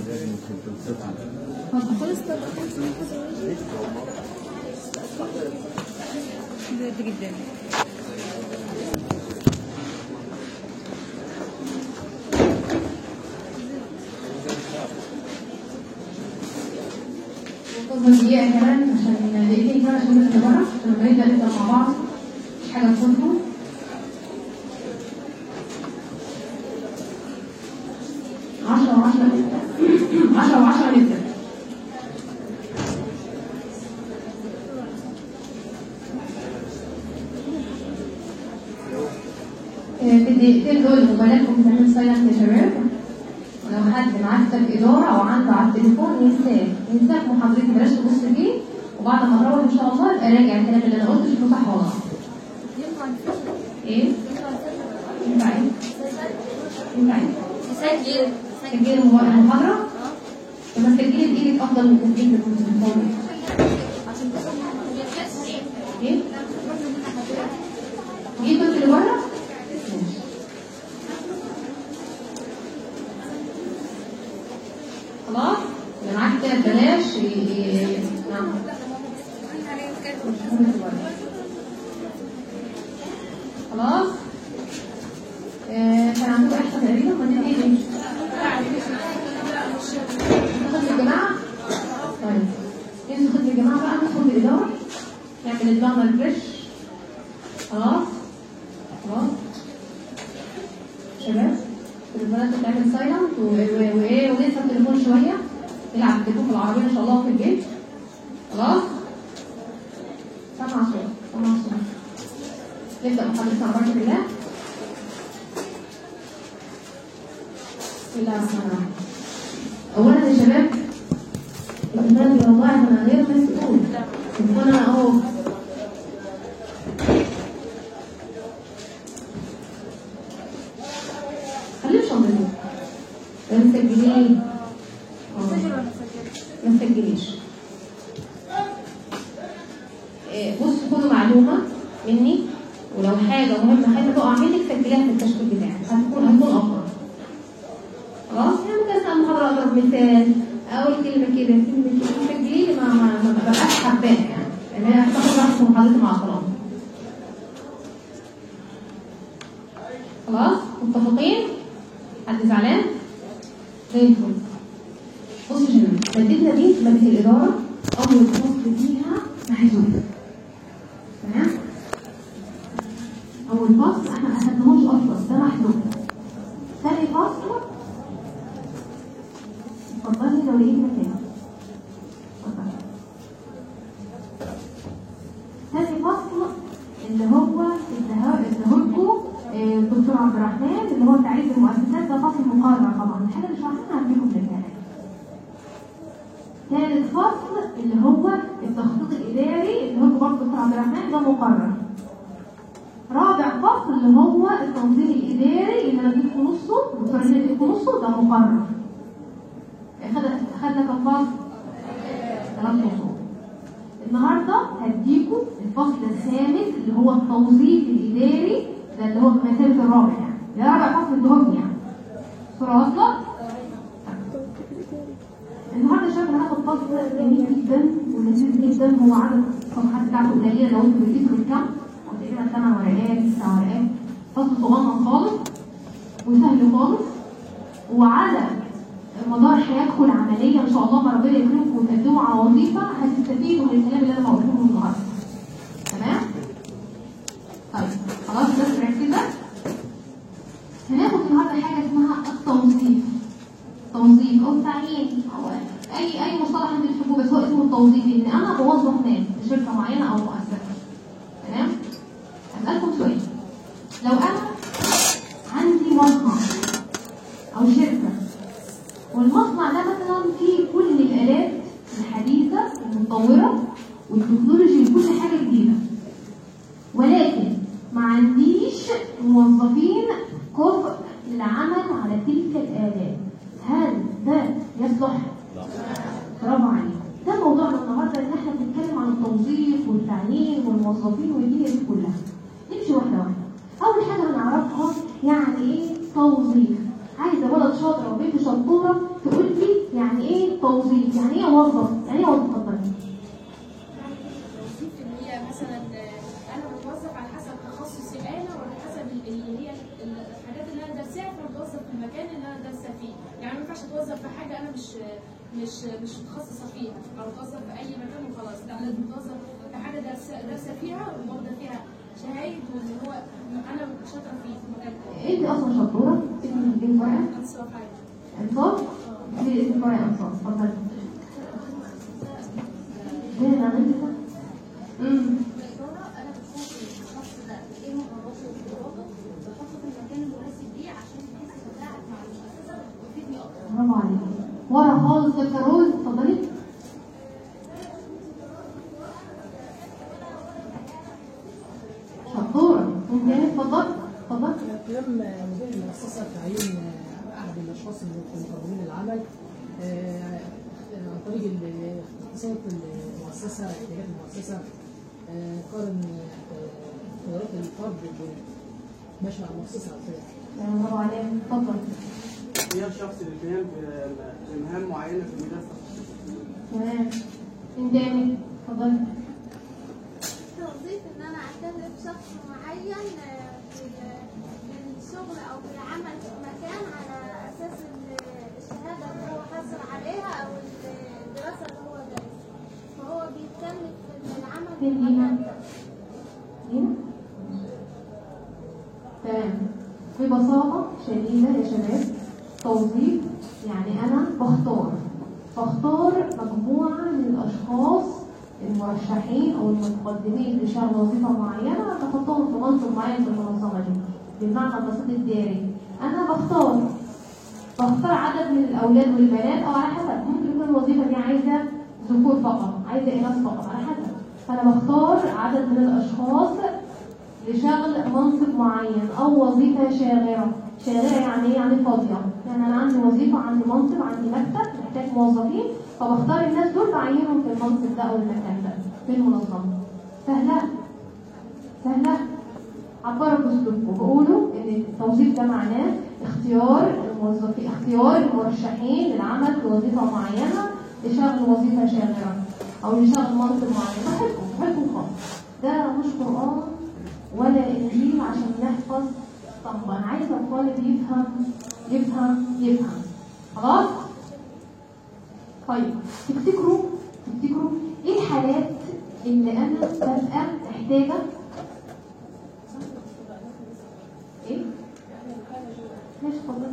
خلص جدا دقيقة كمان عشان دقيقتين كمان عشان نبدأ بره عشان لما نبدأ نبدأ مع بعض مش حاجة نفوتكم عشرة وعشرة نبدأ عشرة وعشرة نبدأ آه، في الدقيقتين دول موبايلاتكم تعمل سايلنت يا شباب ولو حد معاه كتاب إدارة أو عنده على التليفون ينساه ينساه في محاضرتي بلاش تبص فيه وبعد ما نروح إن شاء الله يبقى راجع الكلام اللي أنا قلته شوفه صح ولا غلط. إيه؟ ينفع إيه؟ ينفع إيه؟ سجل تسجيل الموبايل المحاضرة لما تسجلي بإيدك أفضل من تسجيل بالتليفون عشان بس ما يتحسش إيه؟ جيت اللي بره؟ ماشي. خلاص؟ اللي معاك كده ببلاش ي- ي- نعم خلاص؟ آه، كان عندكم إحصاء تقريبا ما نبتدي إيه؟ ندخل الجماعة؟ طيب ندخل الجماعة بقى ندخل الإدارة نعمل الدعم الفريش خلاص خلاص شباب البنات بتعمل سايلنت وايه وننسى التليفون شويه نلعب التليفون في العربيه ان شاء الله في البيت خلاص سمع صوت سمع صوت نبدا محاضرتنا على بركه الله بسم الله الرحمن الرحيم اولا يا شباب البنات والله انا غير مسؤول وانا اهو خليه شغل ما مسجلين آه. ما مسجليش إيه، بصوا خدوا معلومة مني ولو حاجة مهمة حاجة تقع منك سجليها في التشكيل بتاعك هتكون هتكون أفضل خلاص يعني ممكن أسأل محاضرة أضرب مثال أقول كلمة كده كلمة كده سجلي ما ما ما ببقاش حباها يعني لأن أنا هتاخد راحتي في محاضرتي مع الطلبة خلاص متفقين؟ حد زعلان؟ زي الفل بصوا يا شباب مادتنا دي مادة الإدارة أول فصل فيها محسوب تمام؟ أول فصل احنا ما أخدناهوش أصلا ده محسوب ثاني فصل اتفضلي لو لقيتي مكان اتفضلي ثاني فصل اللي هو اداهولكم الدكتور عبد الرحمن اللي هو تعريف المؤسسات ده فصل مقرر طبعا الحاجه اللي شرحناها هديكم بالكامل ثالث فصل اللي هو التخطيط الاداري اللي هو برضه الدكتور عبد الرحمن ده مقرر رابع فصل اللي هو التنظيم الاداري اللي انا اديك في نصه الدكتور اللي اديك في نصه ده مقرر خدنا خدنا كم فصل؟ ثلاث فصول النهارده هديكم الفصل الثامن اللي هو التوظيف الاداري ده اللي هو المثال الرابع يعني ده رابع فصل الدهن يعني صورة واصلة؟ النهارده يا شباب هناخد فصل جميل جدا ولذيذ جدا هو عدد الصفحات بتاعته قليله لو انتوا بتقيسوا الكم تقريبا ثمان ورقات تسع ورقات فصل صغنن خالص وسهل خالص وعلى مدار حياتكم العمليه ان شاء الله ما ربنا يكرمكم وتقدموا على وظيفه هتستفيدوا من الكلام اللي انا بقوله لكم النهارده تمام؟ طيب خلاص بس ركزة هناخد النهارده حاجه اسمها التوظيف توظيف او تعيين او اي اي مصطلح انتوا تحبوه بس هو اسمه التوظيف ان انا بوظف ناس في شركه معينه او مؤسسه تمام اسالكم سؤال لو انا عندي مصنع او شركه والمصنع ده مثلا فيه كل الالات الحديثه المتطوره والتكنولوجي وكل حاجه جديده ولكن ما عنديش موظفين كفء للعمل على تلك الآلات هل ده يصلح؟ برافو عليك ده موضوعنا النهارده ان احنا بنتكلم عن التوظيف والتعيين والموظفين والدنيا دي كلها نمشي واحده واحده اول حاجه هنعرفها يعني ايه توظيف عايزه ولد شاطر او بنت شطوره تقول لي يعني موظف يعني ايه موظف اتفضلي التوظيف اللي هي مثلا انا بتوظف على حسب تخصصي انا وعلى حسب اللي هي الحاجات اللي انا دارساها فبتوظف في المكان اللي انا دارسه فيه يعني ما ينفعش اتوظف في حاجه انا مش مش مش متخصصه فيها او اتوظف في اي مكان وخلاص لا لازم اتوظف في حاجه دارسه دارسه فيها واخده فيها شهايد واللي هو انا شاطره فيه في مكان انت اصلا شطوره اسمك ايه فرع انصاف حاجه انصاف ليه اسم فرع انصاف اتفضلي ليه انا عملت ده امم الإدارة أنا بشوف الشخص ده إيه مهاراته وقدراته بحطه في المكان المناسب ليه عشان بحيث أتفاعل مع المؤسسة ويفيدني أكتر. برافو عليكي ورا خالص دكتور روز اتفضلي شطوره انت اتفضلي اتفضلي تم مدير المؤسسة تعيين أحد الأشخاص المقربين للعمل آه، عن طريق ال- اختصاصات المؤسسة احتياجات المؤسسة آه، قارن آه، قدرات الفرد ماشي مع المؤسسة على فكرة برافو عليك اتفضل هي الشخص اللي كان بمهام معينه في المدرسه تمام انت تاني اتفضلي توظيف ان انا اعتبر شخص معين آه، في في الشغل او في العمل في مكان على اساس ال- الشهاده اللي هو حصل عليها او الدراسه اللي هو دارسها فهو بيتكلف في العمل في فين هنا؟ المكان ده هنا تمام ببساطة شديدة يا شباب توظيف يعني أنا بختار بختار مجموعة من الأشخاص المرشحين أو المتقدمين لشغل وظيفة معينة بحطهم في منصب معين في المنظمة دي بالمعنى البسيط الداري أنا بختار بختار عدد من الأولاد والبنات أو على حسب ممكن يكون الوظيفة دي عايزة ذكور فقط عايزة إناث فقط على حسب فأنا بختار عدد من الأشخاص لشغل منصب معين أو وظيفة شاغرة شاغرة يعني إيه؟ يعني فاضية يعني أنا عندي وظيفة عندي منصب عندي مكتب محتاج موظفين فبختار الناس دول بعينهم في المنصب ده أو المكان ده في المنظمة سهلة سهلة عبروا باسلوبكم بيقولوا ان التوظيف ده معناه اختيار الموظفين اختيار المرشحين للعمل في وظيفه معينه لشغل وظيفه شاغره او لشغل منصب معين بحبكم بحبكم خالص ده مش قران ولا انجيل عشان نحفظ طب انا عايزه الطالب يفهم يفهم يفهم خلاص طيب تفتكروا تفتكروا ايه الحالات اللي انا ببقى محتاجه ايه ماشي اتفضل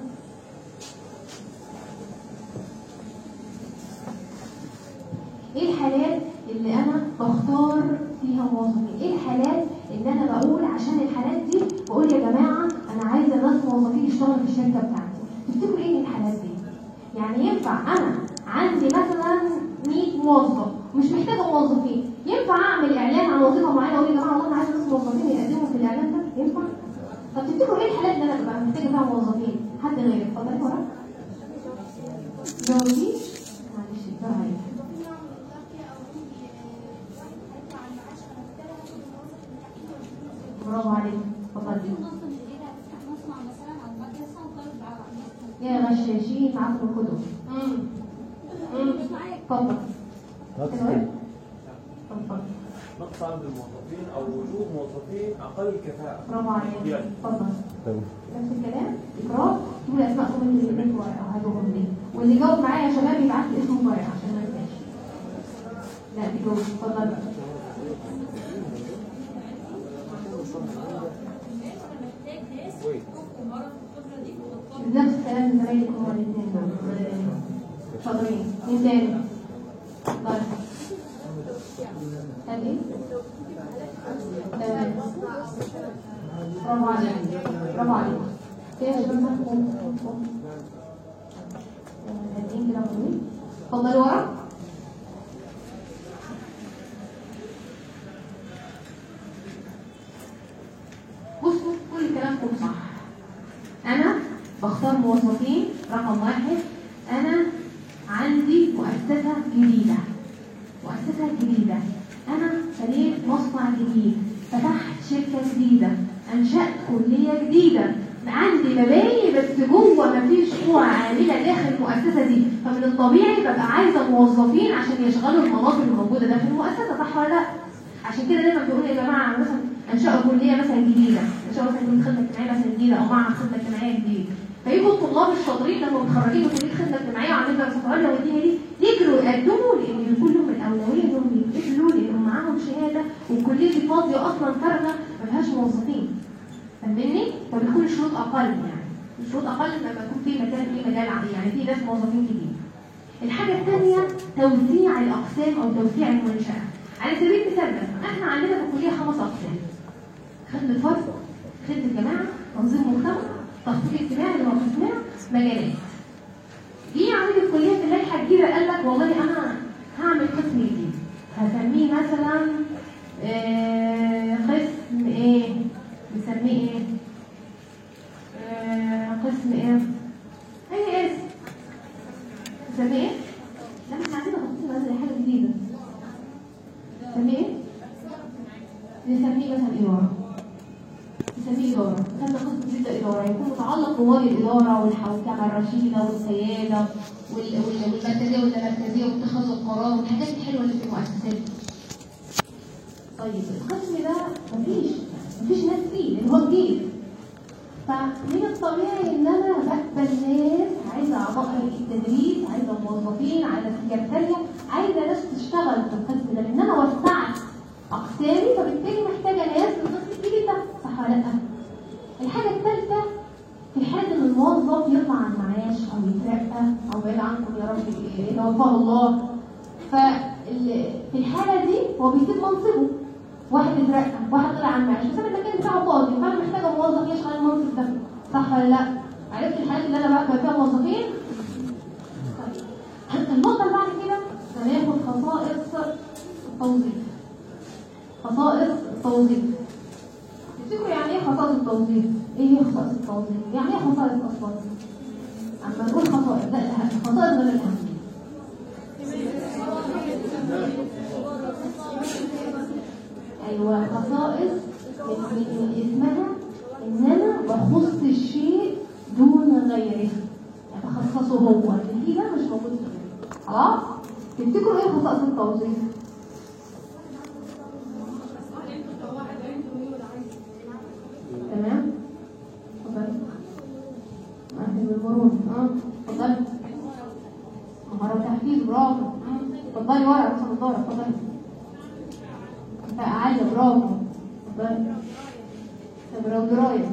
ايه الحالات اللي انا بختار فيها موظفين ايه الحالات اللي انا بقول عشان الحالات دي بقول يا جماعه انا عايزه ناس موظفين يشتغلوا في الشركه بتاعتي تفتكروا ايه الحالات دي يعني ينفع انا عندي مثلا 100 موظف مش محتاجه موظفين ينفع اعمل اعلان عن وظيفه معينه اقول يا جماعه والله انا عايزه ناس موظفين يقدموا في الاعلان ده ينفع طب تفتكروا ايه الحالات اللي انا ببقى محتاجه فيها موظفين حد غيرك اتفضلي ورا جاوبي معلش ده عليك في نوع من التركية او يجي واحد هيطلع على المعاش فبالتالي هاخد الموظف اللي تحتيه واديله زي برافو عليك اتفضلي منظم جديدة هتفتح مصنع مثلا أو مدرسة وطالب على يا غشاشين معاكم الكتب امم امم اتفضل اتفضل اتفضل نقص عدد الموظفين او وجود موظفين اقل كفاءه برافو عليك يعني. اتفضل نفس الكلام اقرا تقول اسماءكم اللي اللي انتوا هتقولوا لي واللي جاوب معايا يا شباب يبعت لي اسمه ضايع عشان ما انساش لا تجاوب اتفضل بقى محتاج ناس تكون مهارة في القدرة دي وتطور نفس الكلام زمايلكم هما الاثنين دول شاطرين مين تاني؟ طيب قال ايه؟ تمام برافو عليك برافو عليك كده يا شباب قوم قوم قوم هادين كده قومي اتفضلي ورا بصوا كل كلامكم صح انا بختار موظفين رقم واحد انا عندي مؤسسة جديدة مؤسسة جديدة انا بنيت مصنع جديد فتحت شركة جديدة انشأت كلية جديدة عندي مباني بس جوه مفيش قوة عاملة داخل المؤسسة دي فمن الطبيعي ببقى عايزة موظفين عشان يشغلوا المناصب الموجودة داخل المؤسسة صح ولا لا؟ عشان كده دايما بيقولوا يا جماعة مثلا انشأوا كلية مثلا جديدة انشأوا مثلا كلية خدمة اجتماعية مثلا جديدة أو معهد خدمة اجتماعية جديد فيجوا الطلاب الشاطرين لما متخرجين من كلية خدمة اجتماعية وعاملين دراسات عليا والدنيا دي يجروا يقدموا لأن بيكون لهم الأولوية إنهم يقبلوا لأنهم معاهم شهادة والكلية دي فاضية أصلا فارغة ما فيهاش موظفين فاهمني؟ فبتكون الشروط أقل يعني الشروط أقل لما يكون في مكان في مجال عملي يعني في ناس موظفين كتير الحاجة الثانية توزيع الأقسام أو توزيع المنشأة على سبيل المثال مثلا احنا عندنا في الكلية خمس أقسام خدمة فرد خدمة جماعة تنظيم مجتمع تخطيط اجتماعي اللي هو اجتماع مجالات جه عميد الكلية في اللائحة الجديدة قال لك والله أنا هعمل قسم جديد هسميه مثلا آه، قسم ايه نسميه ايه آه، قسم ايه اي اسم نسميه ايه لا احنا عندنا قسم مثلا حاجة جديدة نسميه ايه نسميه مثلا إدارة نسميه إدارة خدنا قسم جديد إدارة يكون متعلق بوالي الإدارة والحوكمة الرشيدة والسيادة وال- وال- والمركزية واللامركزية واتخاذ القرار والحاجات الحلوة اللي في المؤسسات دي. طيب القسم ده مفيش مفيش ناس فيه لان هو جديد فمن الطبيعي ان انا بقبل ناس عايزه اعضاء هيئه التدريس عايزه موظفين عايزه سكرتاريه عايزه ناس تشتغل في القسم ده لان انا وسعت اقسامي فبالتالي محتاجه ناس في القسم الجديد ده صح ولا لا؟ الحاجه الثالثه في حاله ان الموظف يطلع عن معاش او يترقى او بعيد عنكم يا رب يتوفاه الله ففي الحاله دي هو بيسيب منصبه واحد اترقى واحد طلع عن معاش بس المكان بتاعه فاضي فانا محتاجه موظف يشغل المنصب ده صح ولا لا؟ عرفت الحالات اللي انا بقى فيها موظفين؟ طيب النقطه اللي بعد كده هناخد خصائص التوظيف خصائص التوظيف تفتكروا يعني ايه خصائص التوظيف؟ ايه هي خصائص التوظيف؟ يعني ايه خصائص اصلا؟ اما نقول خصائص ده الاهم خصائص غير الاهميه ايوه خصائص من من اسمها ان انا بخص الشيء دون غيره بخصصه هو اللي ده مش موجود في غيره خلاص تفتكروا ايه خصائص التوظيف تمام اتفضل مؤهل المرور اه اتفضل مهارة تحفيز برافو آه. اتفضلي ورقة بس النضارة اتفضلي كفاءة عالية برافو اتفضلي خبرة ودراية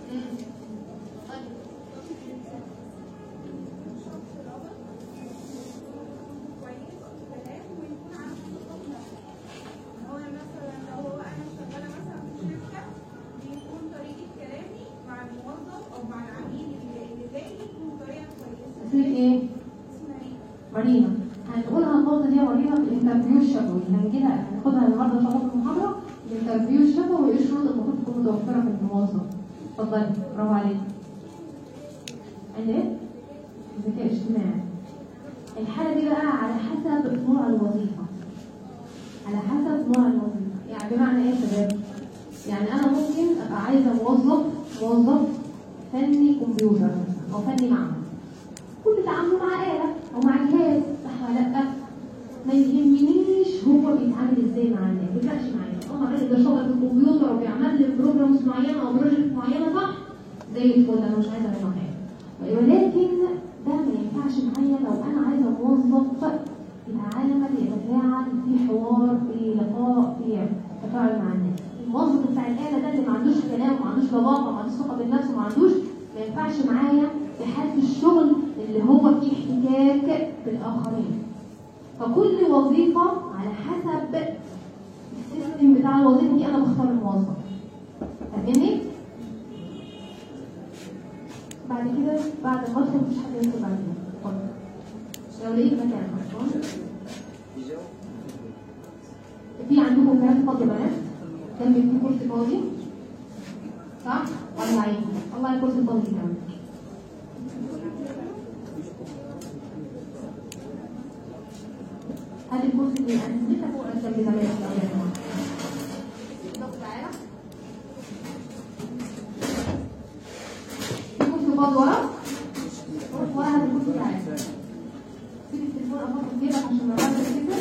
هو مثلا لو هو انا شغاله مثلا في شركه بيكون طريقه كلامي مع الموظف او مع العميل اللي اللي جاي يكون طريقه كويسه اسمك ايه؟ اسمها ايه؟ مارينا هنقولها النقطة دي يا مارينا في الانترفيو الشفوي هنجيلها هناخدها النهارده ان شاء الله في المحاضرة الانترفيو الشفوي وايه الشروط المفروض تكون متوفرة في الموظف اتفضلي برافو عليك عندي ايه؟ ذكاء اجتماعي الحالة دي بقى على حسب نوع الوظيفة على حسب نوع الوظيفة يعني بمعنى ايه يا شباب؟ يعني انا ممكن ابقى عايزة موظف موظف فني كمبيوتر مثلا او فني معمل كل تعامله مع آلة أو مع جهاز صح ولا لأ؟ ما يهمنيش هو بيتعامل ازاي مع الناس ما يفرقش معايا اه الراجل ده شغل في الكمبيوتر وبيعمل لي بروجرامز معينه او بروجكت معينه صح زي الفل انا مش عايزه منه حاجه ولكن ده ما ينفعش معايا لو انا عايزه موظف يتعامل يتفاعل في حوار في لقاء في تفاعل مع الناس الموظف بتاع الآلة ده اللي ما عندوش كلام وما عندوش لباقة وما عندوش ثقة بالنفس وما عندوش ما ينفعش معايا في حالة الشغل اللي هو فيه احتكاك بالآخرين فكل وظيفة على حسب السيستم بتاع الوظيفة دي أنا بختار الموظف فاهمني؟ بعد كده بعد ما ادخل مفيش حد يدخل بعد كده اتفضل. لو لقيت مكان اصلا في عندكم كراسي فاضية بنات كان في كرسي فاضي صح؟ ولا عين والله الكرسي فاضي كمان هذه الكرسي اللي انا نسيتها فوق الجنب زمان في كرسي فاضي ورا التليفون افكر كده عشان ما بعد كده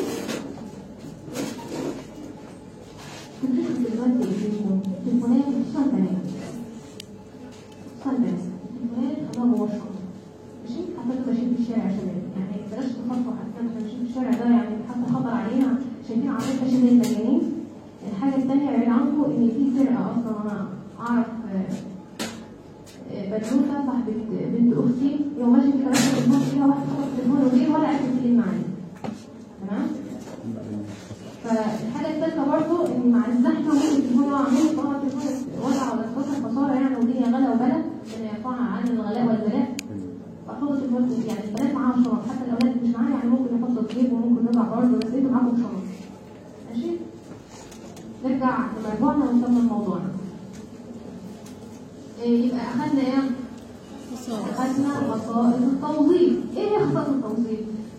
تفتكر دلوقتي التليفون التليفونات خصوصا بنات خصوصا بنات التليفونات خلاها جوه الشنطه ماشي حتى لو ماشيين في الشارع يا شباب يعني بلاش تفرقوا حتى لو ماشيين في الشارع ده يعني حتى خطر علينا شايفين عربية شبه المجانين الحاجة الثانية بعيد عنكم إن في فرقة أصلا أنا أعرف آه، آه، بنوتة صاحبة بنت أختي يوم ماشي كده رايحة تليفون فيها واحد خبط التليفون وجه ولا قاعد يتكلم معايا تمام فالحاجة الثالثة برضه إن مع الزحمة ممكن التليفون يقع مني طبعا التليفون وضع ولا اتكسر خسارة يعني والدنيا غلا وبلا ربنا يرفعها عن الغلاء والبلاء فحوض التليفون يعني البنات معاهم شنط حتى الأولاد مش معايا يعني ممكن يحطوا في جيب وممكن يضع برضه بس انتوا معاكم شنط ماشي نرجع لمرجوعنا ونكمل موضوعنا إيه يبقى أخذنا إيه؟ أخذنا وسائل التوظيف إيه هي خصائص التوظيف؟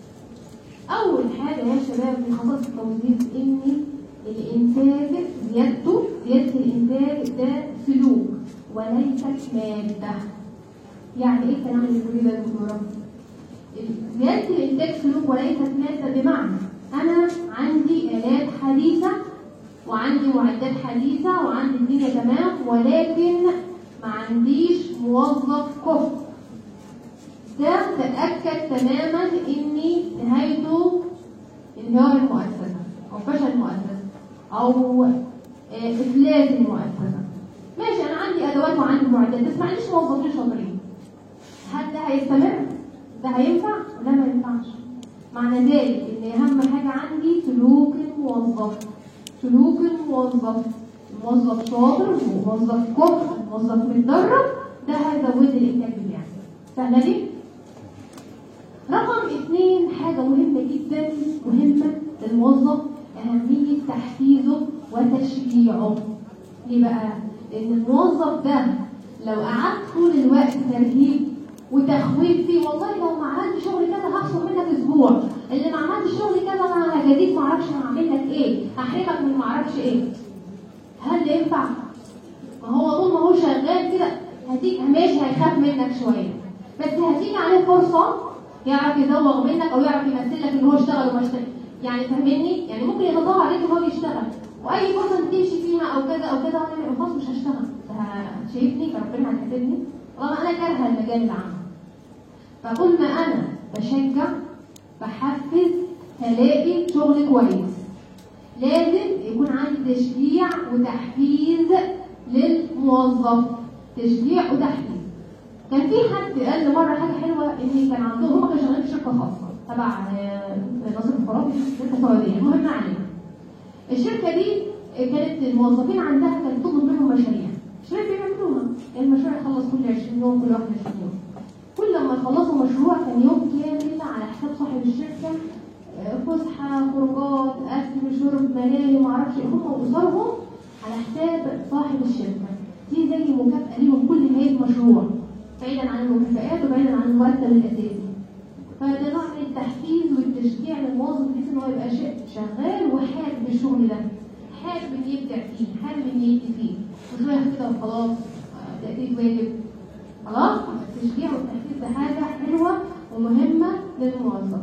أول حاجة يا شباب من خصائص التوظيف إن الإنتاج زيادته زيادة الإنتاج ده سلوك وليست مادة يعني إيه الكلام اللي بتقوليه ده يا دكتورة؟ زيادة الإنتاج سلوك وليست مادة بمعنى أنا عندي آلات حديثة وعندي معدات حديثة وعندي الدنيا تمام ولكن ما عنديش موظف كفء ده تأكد تماما إني نهايته انهيار المؤسسة أو فشل المؤسسة أو آه، إفلاس المؤسسة ماشي أنا عندي أدوات وعندي معدات بس ما عنديش موظفين شاطرين هل ده هيستمر؟ ده هينفع؟ ولا ما ينفعش؟ معنى ذلك ان اهم حاجه عندي سلوك الموظف سلوك الموظف موظف شاطر موظف كفء موظف متدرب ده هيزود لي الانتاج بتاعي سهله دي رقم اثنين حاجة مهمة جدا مهمة للموظف أهمية تحفيزه وتشجيعه ليه بقى؟ لأن الموظف ده لو قعدت طول الوقت ترهيب وتخويف فيه والله لو ما عملتش شغل كذا هخصم منك اسبوع اللي ما عملتش شغل كذا انا هجازيك ما اعرفش هعمل لك ايه هحرمك من ما اعرفش ايه هل ده ينفع؟ ما هو طول ما هو شغال كده هتيجي ماشي هيخاف منك شويه بس هتيجي عليه فرصه يعرف يزوغ منك او يعرف يمثل لك ان هو اشتغل وما اشتغل يعني فاهمني؟ يعني ممكن يتظاهر عليك وهو بيشتغل واي فرصه تمشي فيها او كذا او كذا وانا يبقى خلاص مش هشتغل ده شايفني ربنا هيحاسبني طالما انا كارهه المجال العام فكل ما انا بشجع بحفز هلاقي شغل كويس لازم يكون عندي تشجيع وتحفيز للموظف تشجيع وتحفيز كان في حد قال لي مره حاجه حلوه ان كان عندهم هم كانوا شغالين في شركه خاصه تبع آه، ناصر الفرابي شركه سعوديه المهم علينا الشركه دي كانت الموظفين عندها كانت تطلب منهم مشاريع مشاريع بيعملوها المشروع يخلص كل 20 يوم كل 21 يوم كل لما يخلصوا مشروع كان يوم كامل على حساب صاحب الشركه آه، فسحه خروجات اكل شرب ملاهي معرفش إيه، هم واسرهم على حساب صاحب الشركه دي زي مكافاه ليهم كل نهايه مشروع بعيدا عن المكافآت وبعيدا عن المرتب الاساسي فده نوع من التحفيز والتشجيع للموظف بحيث ان هو يبقى ش- شغال وحابب الشغل ده حابب ان يبدع فيه حابب ان يدي فيه مش رايح كده وخلاص آه، تأدية واجب خلاص التشجيع والتحفيز ده حاجة حلوة ومهمة للموظف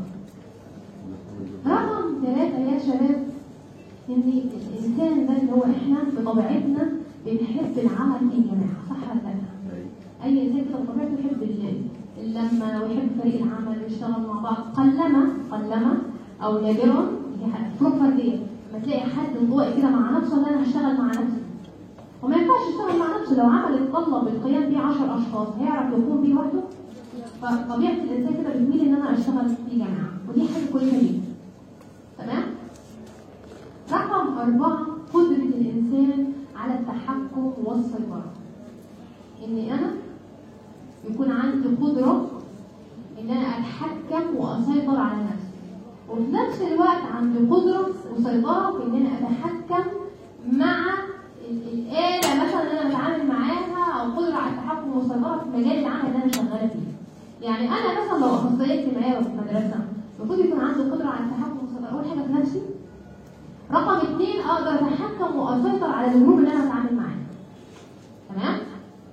رقم ثلاثة يا شباب ان الانسان ده اللي هو احنا بطبيعتنا بنحب العمل في جماعة صح ولا لا؟ اي انسان كده بطبيعته يحب ال- اللمه ويحب فريق العمل ويشتغل مع بعض قلما قلما او نادرا دي حاجة فروق فرديه لما تلاقي حد انطوائي كده مع نفسه لا انا هشتغل مع نفسي وما ينفعش يشتغل مع نفسه لو عمل يتطلب القيام بيه 10 اشخاص هيعرف يقوم بيه لوحده فطبيعه الانسان كده بتميل ان انا اشتغل في جماعه ودي حاجه كويسه جدا تمام رقم أربعة قدرة الإنسان على التحكم والسيطرة إني أنا يكون عندي قدرة إن أنا أتحكم وأسيطر على نفسي وفي نفس الوقت عندي قدرة وسيطرة في إن أنا أتحكم مع ال- الآلة مثلا اللي أنا بتعامل معاها أو قدرة على التحكم والسيطرة في مجال العمل اللي أنا شغالة فيه. يعني أنا مثلا لو أخصائية اجتماعية في مدرسة المفروض يكون عندي قدرة على التحكم والسيطرة أول حاجة في نفسي رقم اثنين اقدر اتحكم واسيطر على الجروب اللي انا بتعامل معاه تمام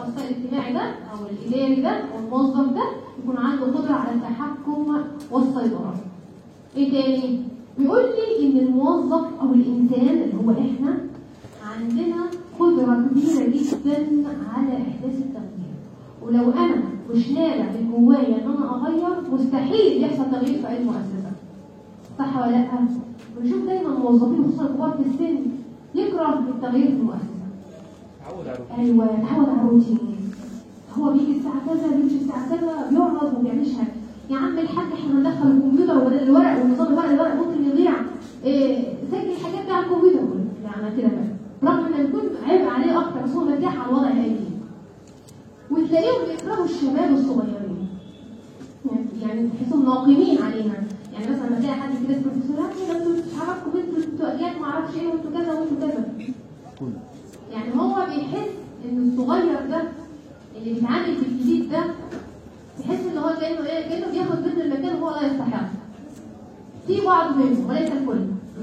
الاخصائي الاجتماعي ده او الاداري ده او الموظف ده يكون عنده قدره على التحكم والسيطره ايه تاني بيقول لي ان الموظف او الانسان اللي هو احنا عندنا قدره كبيره جدا على احداث التغيير ولو انا مش نابع من جوايا ان انا اغير مستحيل يحصل تغيير في اي مؤسسه صح ولا لا بنشوف دايما موظفين خصوصا كبار في السن يكره التغيير في المؤسسه تعود على ايوه اتعود على الروتين هو بيجي الساعه كذا بيمشي الساعه كذا بيقعد وما بيعملش حاجه يا عم الحاج احنا ندخل الكمبيوتر وبدل الورق ونظام الورق الورق ممكن يضيع إيه سجل الحاجات دي على الكمبيوتر يعني كده بقى رغم ان يكون عيب عليه اكتر بس هو مرتاح على الوضع القديم وتلاقيهم بيكرهوا الشباب الصغيرين يعني- يعني تحسهم ناقمين علينا يعني مثلا لما تلاقي حد كده اسمه بروفيسور يا ابني ده انتوا مش عارفكم انتوا انتوا اجيال ما اعرفش ايه وانتوا كذا وانتوا كذا يعني هو بيحس ان الصغير ده اللي بيتعامل في الجديد ده بيحس ان هو كانه ايه كانه بياخد منه المكان وهو لا يستحق في بعض منه وليس الكل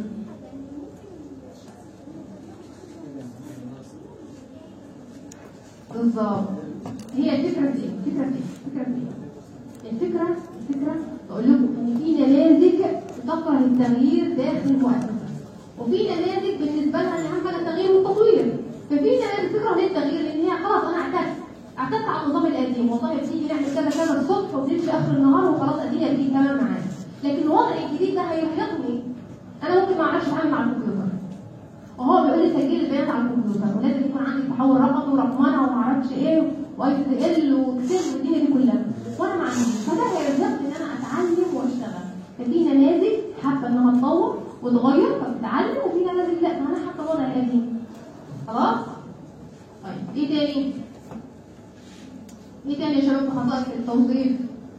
بالظبط هي الفكره في ايه؟ الفكره في ايه؟ الفكره في ايه؟ الفكره الفكره بقول لكم ان في نماذج تكره التغيير داخل المؤسسه وفي نماذج بالنسبه لها اهم حاجه التغيير والتطوير ففي نماذج تكره ليه التغيير لان هي خلاص انا اعتدت اعتدت على النظام القديم والله بتيجي نعمل كذا كذا الصبح ونمشي اخر النهار وخلاص الدنيا بتيجي تمام معانا لكن الوضع الجديد ده هيرهقني انا ممكن ما اعرفش اتعامل مع الكمبيوتر وهو بيقول لي سجل البيانات على الكمبيوتر ولازم يكون عندي تحول رقمي ورقمنه وما اعرفش ايه واي تي ال وكتير والدنيا دي كلها وانا ما عنديش فده هيرهقني ان انا اتعلم واشتغل ففي نماذج حابه انها تطور وتغير فبتتعلم وفي نماذج لا ما انا حابه الوضع القديم خلاص طيب ايه تاني ايه تاني يا شباب في خصائص التوظيف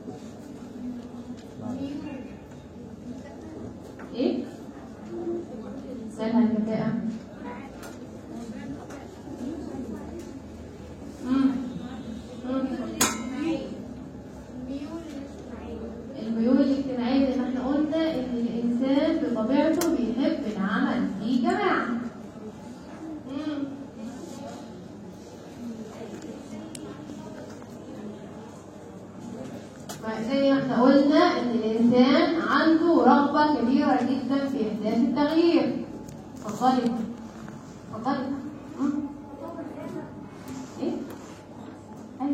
ايه مثالها الكفاءة مم. مم. الميول الاجتماعية زي ما احنا قلنا ان الانسان بطبيعته بيحب العمل في جماعة مم. زي ما احنا قلنا ان الانسان عنده رغبة كبيرة جدا في احداث التغيير اتفضلي اتفضلي مم. ايه ايوه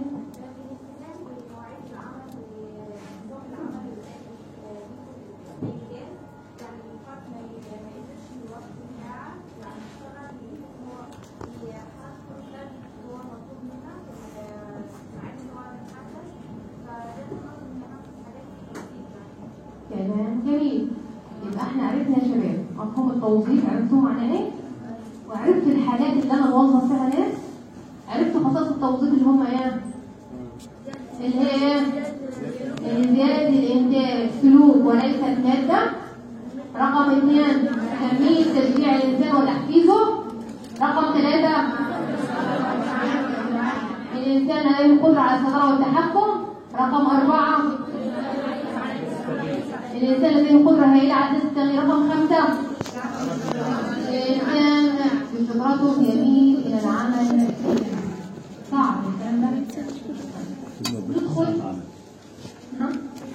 كلام جميل يبقى احنا عرفنا يا شباب مفهوم التوظيف عرفتوا معناه ايه وعرفت الحاجات اللي انا بوظف فيها ناس عرفت خصائص التوظيف اللي هم ايه اللي هي زيادة الإنتاج سلوك وليس المادة رقم اثنين تنمية تشجيع الإنسان وتحفيزه رقم ثلاثة الإنسان لديه القدرة على السيطرة والتحكم رقم أربعة الإنسان لديه القدرة هائلة على أساس التغيير رقم خمسة الإنسان بفطرته يميل إلى العمل صعب الكلام ده ندخل نعم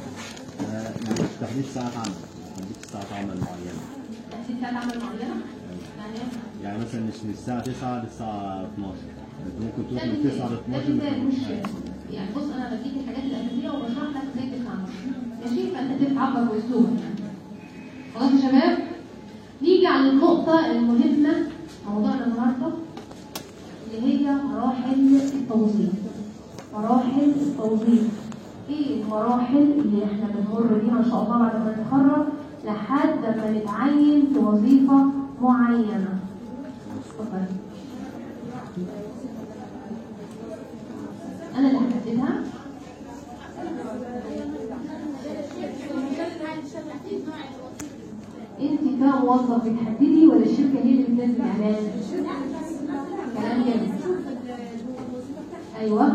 تحديد ساعة عمل تحديد ساعة عمل معينة تحديد ساعة عمل معينة يعني إيه؟ يعني مثلا مش من الساعة 9 للساعة 12 انت ممكن تروح ده من 9 ل مثال. ده 12 مثال مش يعني بص انا بديك الحاجات الاساسيه وبشرح لك ازاي تفهمها ماشي فانت تتعبر باسلوبك يعني خلاص يا شباب نيجي على النقطه المهمه موضوعنا النهارده اللي هي مراحل التوظيف مراحل التوظيف ايه المراحل اللي احنا بنمر بيها ان شاء الله بعد ما نتخرج لحد ما نتعين في وظيفه معينه اتفضل انا اللي هحددها انت كموظف بتحددي ولا الشركه هي اللي بتنزل اعلان كلام جميل ايوه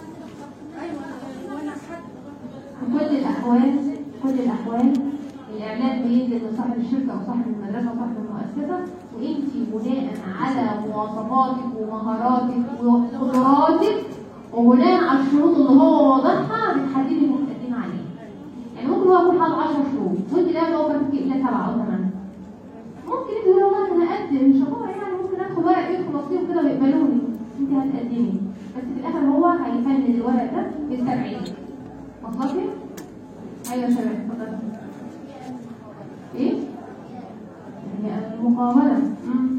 في كل الاحوال كل الاحوال الاعلان بينزل لصاحب الشركه او صاحب المدرسه او صاحب المؤسسه وانت بناء على مواصفاتك ومهاراتك وقدراتك وبناء على الشروط اللي هو واضحها بتحددي المقدمه عليه يعني ممكن هو يكون حاطط 10 شروط وانت لا هو كان فيك الا سبعه او ثمانيه ممكن انت تقولي والله انا هقدم مش هقول يعني ممكن ادخل ورق يدخل بسيط كده ويقبلوني انت هتقدمي بس في الاخر هو هيفند الورق ده بالسبعين وصلتي؟ ايوه يا شباب اتفضلي ايه؟ هي المقابلة مم.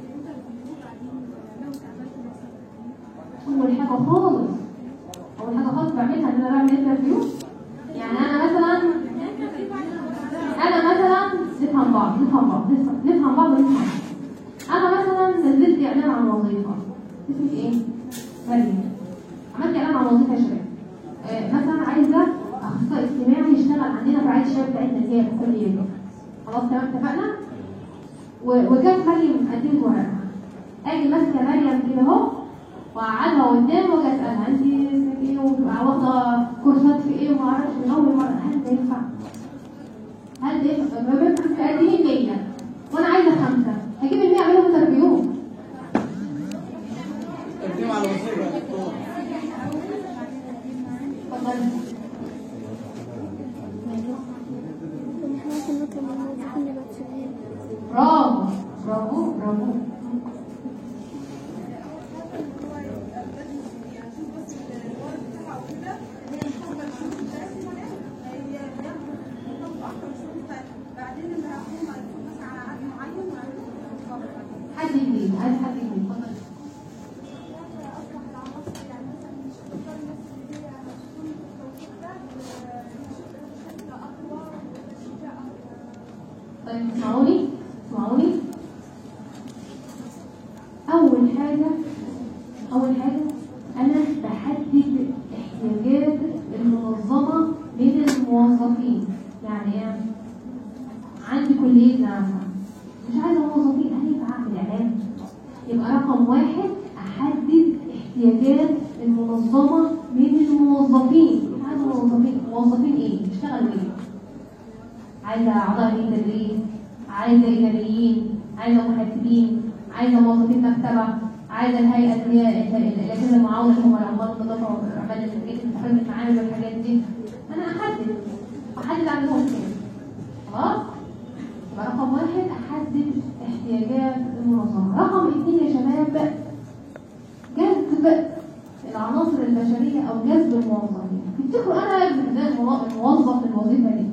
أول حاجة خالص أول حاجة خالص بعملها إن أنا بعمل انترفيو يعني أنا مثلا أنا مثلا نفهم بعض نفهم بعض نفهم نفهم بعض ونفهم بعض. أنا مثلا نزلت إعلان عن وظيفة اسمك إيه؟ مريم عملت إعلان عن وظيفة يا شباب آه، مثلا عايزة أخصائي اجتماعي يشتغل عندنا في رعاية الشباب بتاعتنا اللي هي في كل يوم خلاص تمام اتفقنا؟ و- وجت مريم قدمت ورقها اجي ماسكه مريم كده اهو واقعدها قدام واجي اسالها انت اسمك ايه وتبقى واخده كورسات في ايه وما اعرفش من اول مره هل ده ينفع؟ هل ده ينفع؟ ما بنتك مقدمين 100 وانا عايزه خمسه هجيب ال 100 اعملهم انترفيو تقديم على الوظيفه يا دكتور اتفضلي ممكن نطلب من الموظفين يبقى تسجيل برافو برافو برافو حد جديد عايز حد جديد اتفضلي طيب اسمعوني اسمعوني أول حاجة أول حاجة أنا بحدد احتياجات المنظمة من الموظفين يعني إيه؟ عندي كلية جامعة مش عايزة موظفين هينفع أعمل إعلان يبقى رقم واحد أحدد احتياجات المنظمة من الموظفين مش عايزة موظفين موظفين إيه؟ يشتغلوا إيه؟ عايزة أعضاء هيئة تدريس عايزة إداريين عايزة محاسبين عايزة موظفين مكتبة عايزة الهيئة اللي هي الأجهزة المعاونة اللي هم الأعمال النظافة وأعمال تحريم المعامل والحاجات دي أنا أحدد أحدد عندهم كام خلاص يبقى رقم واحد أحدد احتياجات المنظمة رقم اثنين يا شباب جذب العناصر البشرية أو جذب الموظفين تفتكروا أنا أجذب ازاي الموظف الوظيفة دي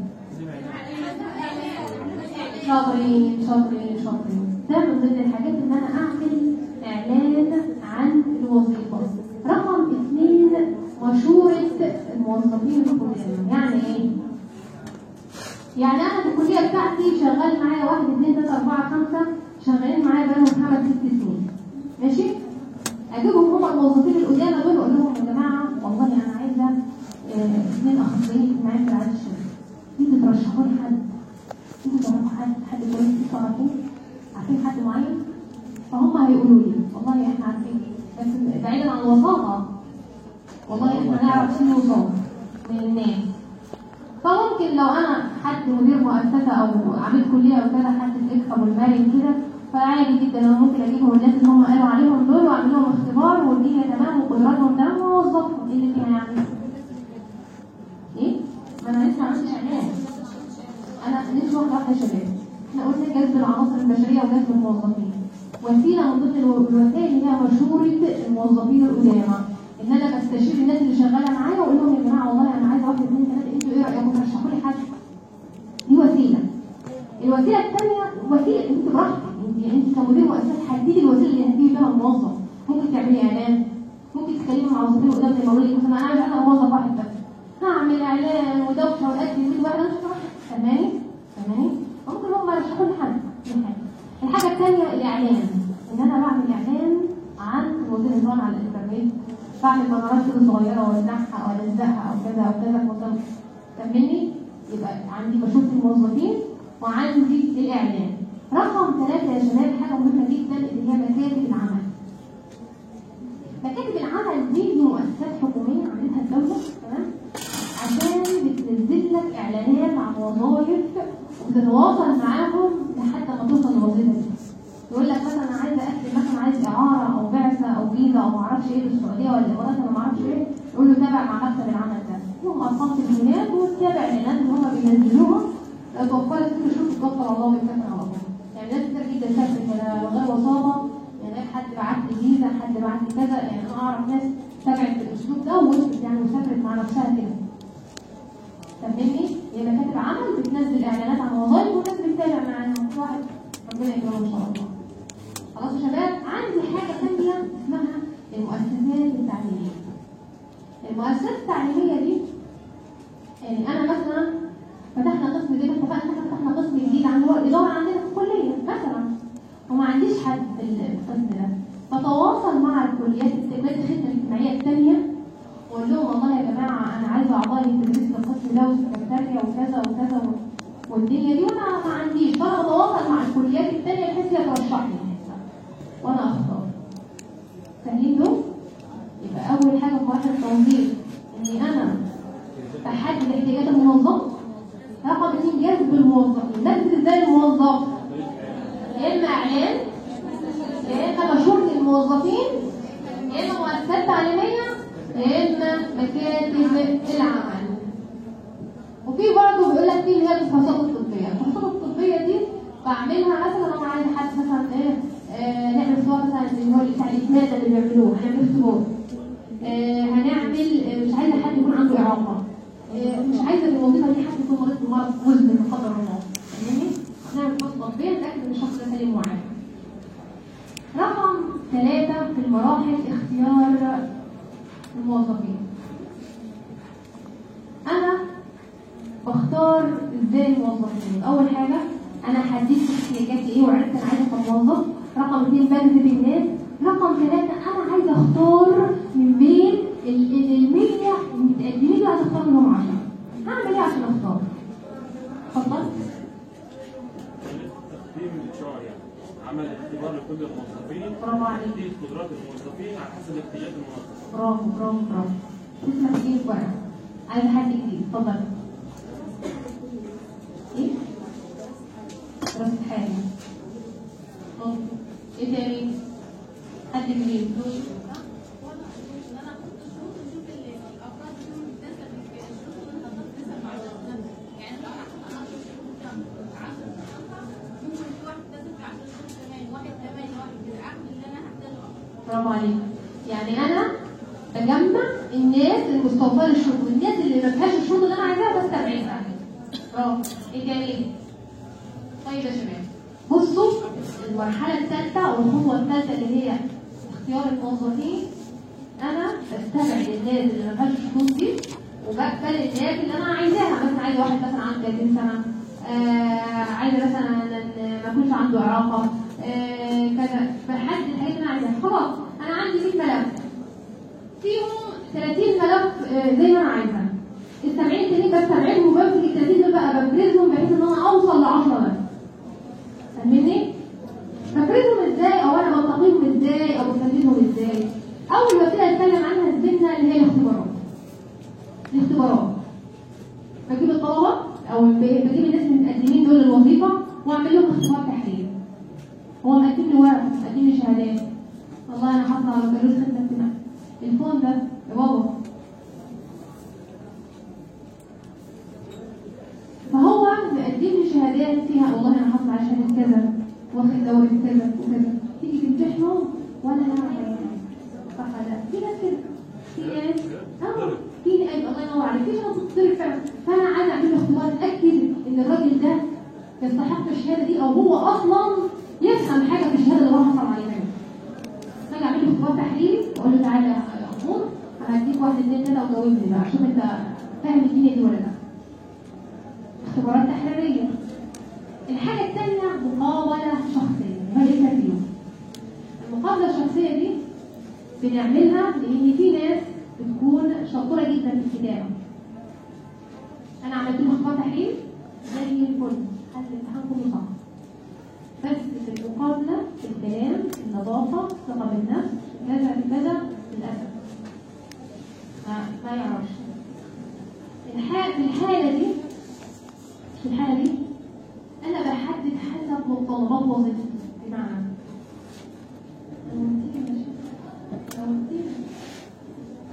شاطرين شاطرين شاطرين ده من ضمن الحاجات ان انا اعمل اعلان عن الوظيفه رقم اثنين مشورة الموظفين الكلية يعني ايه؟ يعني انا في الكلية بتاعتي شغال معايا واحد اثنين ثلاثة أربعة خمسة شغالين معايا بقالهم خمس ست سنين ماشي؟ اجيبهم هم الموظفين القدامى دول اقول لهم يا جماعة والله انا عايزة آه، اثنين اخصائيين اجتماعيين في رعاية الشباب انتوا ترشحوا لي حد انتوا تعرفوا حد حد كويس انتوا عارفين عارفين حد معين فهم هيقولوا لي والله احنا عارفين بس بعيدا عن الوساطة والله احنا نعرف شنو وساطة من الناس فممكن لو انا حد مدير مؤسسة او عميد كلية او كده حد الاكسب والمرن كده فعادي جدا انا ممكن اجيبهم الناس اللي هم قالوا عليهم دول واعمل لهم اختبار والدنيا تمام وقدراتهم تمام واوظفهم ايه اللي فيها يعني؟ ايه؟ ما انا لسه ما عملتش اعلان انا لسه واحده واحده يا شباب احنا قلنا جذب العناصر البشريه وجذب الموظفين وسيله من ضمن الو- الوسائل هي مشوره الموظفين القدامى ان انا بستشير الناس اللي شغاله معايا واقول لهم يا جماعه والله انا عايزه واحد اثنين ثلاثه انتوا ايه رايكم ترشحوا لي حد دي وسيله الوسيله الثانيه وسيله انت براحتك انت انت كمدير مؤسسه حددي الوسيله اللي هتجيبي بيها الموظف ممكن تعملي اعلان ممكن تكلمي مع موظفين قدام زي ما بقول لك مثلا انا عايزه انا موظف واحد بس هعمل اعلان ودوشه واقدم 100 واحد انا مش هروح فاهماني فاهماني ممكن هم يرشحوا لي حد دي حاجه الحاجه الثانيه الاعلان ان انا بعمل اعلان عن وزير النظام على الانترنت بعمل بنرات كده صغيره واوزعها او الزقها او كذا او كذا مثلا كملني يبقى عندي بشوف الموظفين وعندي الاعلان رقم ثلاثة يا شباب حاجة مهمة جدا اللي هي مكاتب العمل مكاتب العمل دي دي مؤسسات حكومية عملتها الدولة تمام عشان بتنزل لك إعلانات عن وظائف وتتواصل معاهم لحد ما توصل للوظيفه دي يقول لك مثلا انا عايزه اكتب مثلا عايز اعاره او بعثه او فيزا او ما اعرفش ايه للسعوديه ولا الامارات انا ما اعرفش ايه يقول له تابع مع مكتب العمل ده لهم ارقام تليفونات وتتابع الاعلانات اللي هم بينزلوها لو توفرت كل شروط توفر الله ويكفي على الله يعني ناس كتير جدا سافرت ولا غير وصابه يعني حد بعت لي فيزا حد بعت لي كذا يعني انا اعرف ناس تابعت بالاسلوب ده ووصلت يعني وسافرت مع نفسها كده فاهمني؟ هي مكاتب عمل بتنزل اعلانات عن وظائف والناس بتتابع معاها واحد ربنا يكرمه ان شاء الله. خلاص يا شباب عندي حاجه ثانيه اسمها المؤسسات التعليميه. المؤسسات التعليميه دي يعني انا مثلا فتحنا قسم زي ما اتفقنا احنا فتحنا قسم جديد عن هو الاداره عندنا في الكليه مثلا وما عنديش حد في القسم ده فتواصل مع الكليات استقبال الخدمه الاجتماعيه الثانيه واقول لهم والله يا جماعه انا عايزه اعضائي في القسم القسم ده والسكرتاريه وكذا وكذا و- والدنيا دي وانا ما عنديش فانا بتواصل مع الكليات الثانيه بحيث هي ترشح لي وانا اختار فاهمين دول؟ يبقى اول حاجه في مراحل التوظيف اني انا بحدد احتياجات الموظف رقم اثنين جذب الموظفين نجذب ازاي الموظف؟ يا اما اعلان يا اما مشهور للموظفين يا اما مؤسسات تعليميه يا اما مكاتب العمل وفي برضه بيقول لك في اللي هي الفحوصات الطبيه الفحوصات الطبيه دي بعملها مثلا انا عايز حد مثلا ايه آه نعمل اختبار مثلا اللي هو بتاع الاسناد اللي بيعملوه هنعمل اختبار آه هنعمل آه مش عايزه حد يكون عنده اعاقه آه مش عايزه في الوظيفه دي حد يكون مريض بمرض مزمن لا قدر الله فاهمني؟ نعمل فحوص طبيه نتاكد ان الشخص ده سليم وعافي رقم ثلاثة في المراحل اختيار الموظفين أنا بختار ازاي الموظفين أول حاجة أنا حددت احتياجاتي إيه وعرفت أنا عايزة أبقى موظف رقم اثنين بجذب الناس رقم ثلاثة أنا عايزة أختار من بين ال ال- المية المتقدمين دول عايزة أختار منهم عشرة هعمل إيه عشان أختار؟ اتفضل تقديم الشعر يعني عمل اختبار لكل الموظفين برافو عليك. تحديد قدرات الموظفين على حسب احتياجات الموظف برافو برافو برافو تسمع ايه ورقة عايزة حد جديد اتفضل ايه؟ دراسة حالي اتفضل. ايه تاني؟ حد جديد برافو عليك يعني انا بجمع الناس المستوفاه للشروط والناس اللي ما فيهاش الشروط اللي انا عايزاها بستبعدها برافو ايه تاني طيب يا شباب بصوا المرحله الثالثه او الخطوه الثالثه اللي هي اختيار الموظفين انا بستبعد الناس اللي ما فيهاش الشروط دي وبقبل الناس اللي انا عايزاها مثلا عايزه واحد مثلا عنده 30 سنه آه عايزه مثلا إن ما يكونش عنده اعاقه آه كذا بحدد الحاجات اللي انا عايزاها خلاص انا عندي 100 ملف فيهم 30 ملف آه، زي ما انا عايزه ال 70 تاني بستبعدهم وبمسك ال 30 دول بقى بفرزهم بحيث ان انا اوصل ل 10 بس فاهمني؟ بفرزهم ازاي او انا بنتقيهم ازاي او بفرزهم ازاي؟ اول وسيله اتكلم عنها زميلنا اللي هي الاختبارات الاختبارات بجيب الطلبه او ب- بجيب الناس المتقدمين دول للوظيفه واعمل لهم اختبار تحليل هو مقدم لي ورق مقدم لي شهادات والله انا حاطه على بكالوريوس خدمه اجتماعيه الفون ده يا بابا فهو مقدم لي شهادات فيها والله انا حاطه على شهاده كذا واخد دوره كذا وكذا تيجي تمتحنه ولا انا عارفه صح ولا لا في ناس كده في ناس اه في ناس الله ينور عليك في ناس بتصير فعلا فانا عايزه اعمل له اختبار اتاكد ان الراجل ده يستحق الشهاده دي او هو اصلا يفهم حاجه في الشهاده اللي هو حصل عليها اجي اعمل له اختبار تحليل واقول له تعالى يا امور انا هديك واحد اثنين ثلاثه وجاوبني بقى شوف انت فاهم الدنيا دي ولا لا اختبارات تحريريه الحاجه الثانيه مقابله شخصيه ما الانترفيو المقابله الشخصيه دي بنعملها لان في ناس بتكون شطوره جدا في الكتابه انا عملت له اختبار تحليل زي الفل حل الامتحان كله صح بس في المقابله في الكلام النظافه ثقه بالنفس كذا كذا للاسف ما, ما يعرفش الحالة في الحالة دي في الحالة دي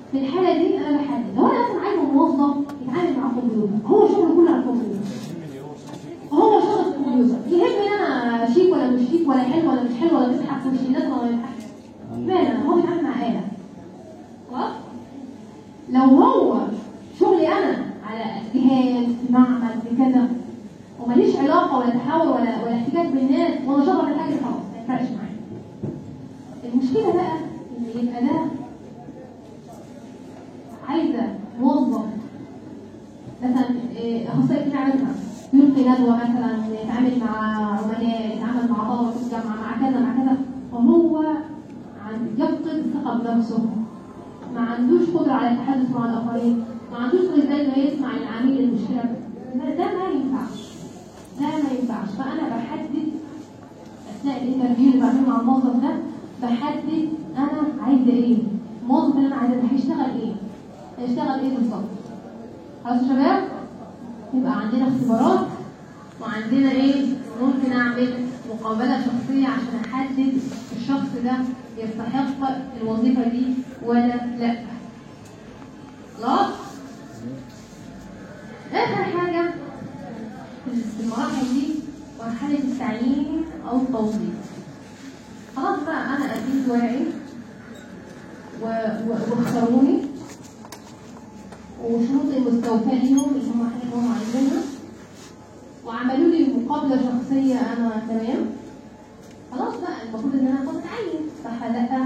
في الحاله دي انا بحدد لو انا مثلا عايزه موظف يتعامل مع الكمبيوتر هو شغله كله على الكمبيوتر هو شغل الكمبيوتر يهمني انا شيك ولا مش شيك ولا حلو ولا مش حلو ولا بيضحك في الشيلات ولا ما بيضحكش مالا هو بيتعامل مع آلة خلاص لو هو شغلي انا على جهاز في معمل في كذا وماليش علاقه ولا تحاور ولا ولا احتكاك بالناس وانا شغل الحاجه خلاص ما يفرقش معايا المشكله بقى ان يبقى ده عايزه موظف مثلا إيه، اخصائي اجتماعي مثلا يلقي ندوه مثلا يتعامل مع عملاء يتعامل مع طلبه في الجامعه مع كذا مع كذا وهو عن يفقد ثقه بنفسه ما عندوش قدره على التحدث مع الاخرين ما عندوش قدره ازاي انه يسمع العميل المشكله ده, ده ما ينفعش ده ما ينفعش فانا بحدد اثناء الانترفيو اللي بعمله مع الموظف ده بحدد انا عايزه ايه الموظف اللي انا عايزاه ده هيشتغل ايه هيشتغل ايه بالظبط خلاص يا شباب يبقى عندنا اختبارات وعندنا ايه ممكن اعمل مقابله شخصيه عشان احدد الشخص ده يستحق الوظيفه دي ولا لا خلاص اخر حاجه في المراحل دي مرحله التعيين او التوظيف خلاص بقى انا اديت ورقي و- و- واختاروني وشروطي مستوفاه ليهم اللي هم حاجه هم عايزينها وعملوا لي مقابله شخصيه انا تمام خلاص بقى المفروض ان انا اكون اتعين صح ولا لا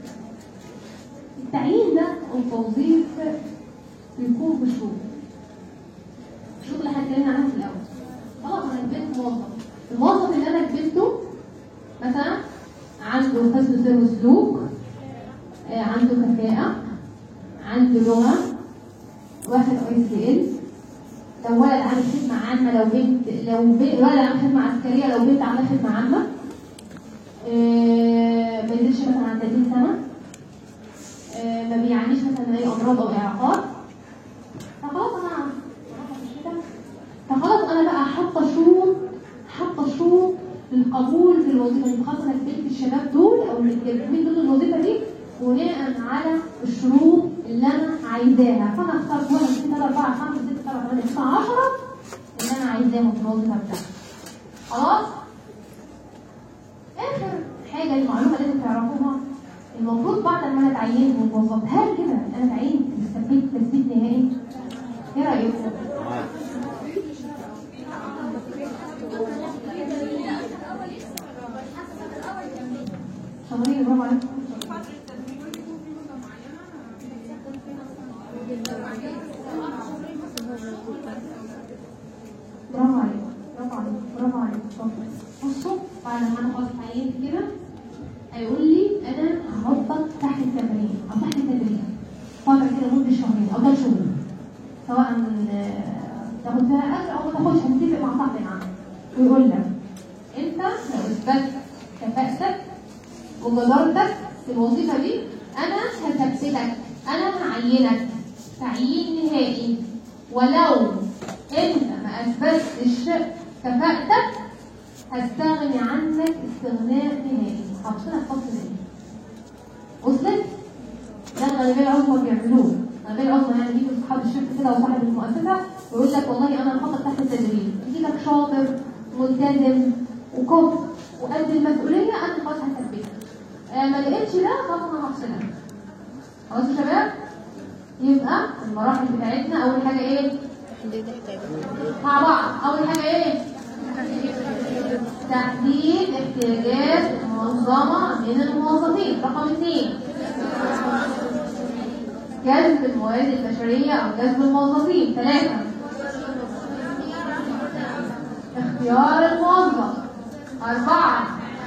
التعيين ده او التوظيف بيكون بشروط الشروط اللي احنا اتكلمنا عنها في الاول خلاص انا جبت موظف الموظف اللي انا جبته مثلا عنده حسن سير وسلوك آه، عنده كفاءة عنده لغة واخد اي سي ال لو ولد عامل خدمة عامة لو بنت لو بنت ولد عامل خدمة عسكرية لو بنت عاملة خدمة عامة آه، ما يزيدش مثلا عن 30 سنة آه، ما بيعانيش مثلا من أي أمراض أو إعاقات فخلاص أنا فخلاص أنا بقى حاطة شروط حاطة شروط للقبول في الوظيفة دي خاصة بنت الشباب دول أو المتقدمين دول الوظيفة دي بناء على الشروط اللي أنا عايزاها فأنا اخترت واحد اثنين ثلاثة أربعة خمسة ستة سبعة ثمانية تسعة عشرة اللي أنا عايزاهم في الوظيفة بتاعتي خلاص اخر حاجه المعلومه لازم تعرفوها المفروض بعد ما انا اتعينت واتوظفت هل كده انا اتعينت استفدت تثبيت نهائي؟ ايه رايكم؟ شاطرين برافو عليكم برافو عليكم برافو عليكم برافو عليكم شاطرين. بصوا بعد ما انا خلاص اتعينت كده هيقول لي انا هحطك تحت التمرين او تحت التدريب فتره كده مده شهرين او ثلاث شهور سواء آه، تاخد فيها اجر او ما تاخدش هنتفق مع صاحبي معاك ويقول لك انت لو اثبتت كفاءتك وجدارتك في الوظيفه دي انا هثبتك انا هعينك تعيين نهائي ولو انت ما اثبتتش كفاءتك هستغني عنك استغناء نهائي حاطينها في فصل نهائي وصلت؟ ده الغالبية العظمى بيعملوه الغالبية العظمى يعني يجوا اصحاب الشركة كده وصاحب المؤسسة ويقول لك والله انا هحطك تحت التدريب يجي لك شاطر ملتزم وكفء وقد المسؤولية انا خلاص هثبتك آه ما لقيتش ده خلاص انا هفصلك خلاص يا شباب؟ يبقى المراحل بتاعتنا اول حاجة ايه؟ مع بعض اول حاجة ايه؟ تحديد احتياجات منظمة من الموظفين رقم اثنين جذب الموارد البشرية أو جذب الموظفين ثلاثة اختيار الموظف أربعة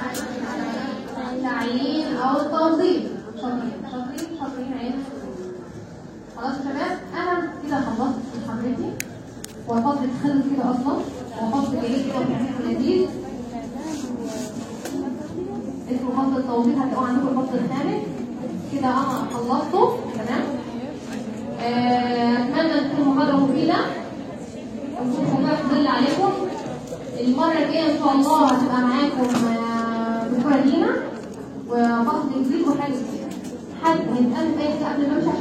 تعيين أو التوظيف شاطرين شاطرين شاطرين عين خلاص يا شباب أنا كده خلصت محاضرتي وفضل خلص كده أصلا وفضل جيد كده وكان لذيذ اسمه فصل التوظيف هتلاقوه عندكم الفصل الخامس كده انا خلصته تمام آه، اتمنى ان تكون محاضره مفيده وتكون خفيفه تدل عليكم المره الجايه ان شاء الله هتبقى معاكم آه، دكتوره دينا وفصل انجليزي وحاجه كده حد هيتقابل اي حاجه قبل ما امشي